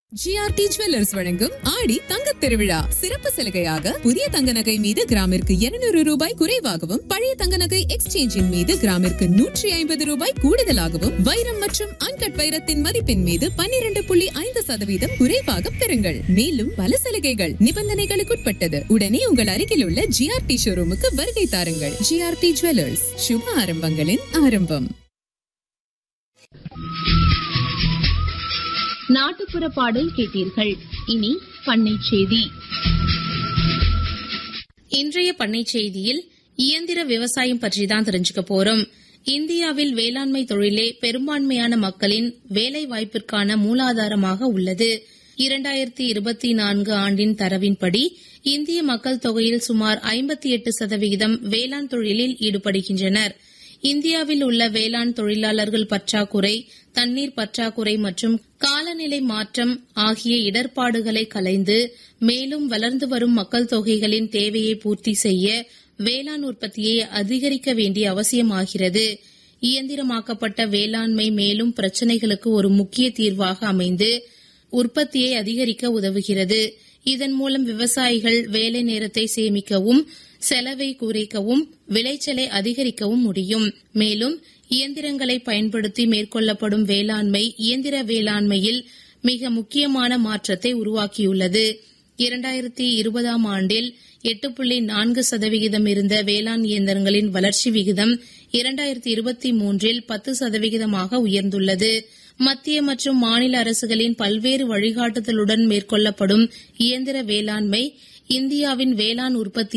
GRT jewellers வழங்கும் ஆடி தங்கத் திருவிழா சிறப்பு சலுகையாக புதிய தங்க நகை மீது கிராமிற்கு 200 ரூபாய் குறைவாகவும் பழைய தங்க நகை எக்ஸ்சேஞ்சின் மீது கிராமிற்கு நூற்றி ஐம்பது ரூபாய் கூடுதலாகவும் வைரம் மற்றும் அன்கட் வைரத்தின் மதிப்பின் மீது 12.5% புள்ளி ஐந்து சதவீதம் குறைவாக பெறுங்கள் மேலும் பல சலுகைகள் நிபந்தனைகளுக்குட்பட்டது உடனே உங்கள் அருகில் உள்ள ஜிஆர்டி ஷோரூமுக்கு வருகை தாருங்கள் ஜிஆர்டி ஜுவல்லர்ஸ் சுப ஆரம்பங்களின் ஆரம்பம் நாட்டுப்புற பாடல் கேட்டீர்கள் இனி பண்ணை செய்தி இன்றைய பண்ணை செய்தியில் இயந்திர விவசாயம் பற்றி தான் தெரிஞ்சுக்க போறோம் இந்தியாவில் வேளாண்மை தொழிலே பெரும்பான்மையான மக்களின் வேலை வாய்ப்பிற்கான மூலாதாரமாக உள்ளது இரண்டாயிரத்தி இருபத்தி நான்கு ஆண்டின் தரவின்படி இந்திய மக்கள் தொகையில் சுமார் ஐம்பத்தி எட்டு சதவிகிதம் வேளாண் தொழிலில் ஈடுபடுகின்றனர் இந்தியாவில் உள்ள வேளாண் தொழிலாளர்கள் பற்றாக்குறை தண்ணீர் பற்றாக்குறை மற்றும் காலநிலை மாற்றம் ஆகிய இடர்பாடுகளை களைந்து மேலும் வளர்ந்து வரும் மக்கள் தொகைகளின் தேவையை பூர்த்தி செய்ய வேளாண் உற்பத்தியை அதிகரிக்க வேண்டிய அவசியமாகிறது இயந்திரமாக்கப்பட்ட வேளாண்மை மேலும் பிரச்சினைகளுக்கு ஒரு முக்கிய தீர்வாக அமைந்து உற்பத்தியை அதிகரிக்க உதவுகிறது இதன் மூலம் விவசாயிகள் வேலை நேரத்தை சேமிக்கவும் செலவை குறைக்கவும் விளைச்சலை அதிகரிக்கவும் முடியும் மேலும் இயந்திரங்களை பயன்படுத்தி மேற்கொள்ளப்படும் வேளாண்மை இயந்திர வேளாண்மையில் மிக முக்கியமான மாற்றத்தை உருவாக்கியுள்ளது இரண்டாயிரத்தி இருபதாம் ஆண்டில் எட்டு புள்ளி நான்கு சதவிகிதம் இருந்த வேளாண் இயந்திரங்களின் வளர்ச்சி விகிதம் இரண்டாயிரத்தி இருபத்தி மூன்றில் பத்து சதவிகிதமாக உயர்ந்துள்ளது மத்திய மற்றும் மாநில அரசுகளின் பல்வேறு வழிகாட்டுதலுடன் மேற்கொள்ளப்படும் இயந்திர வேளாண்மை இந்தியாவின் வேளாண் உற்பத்தி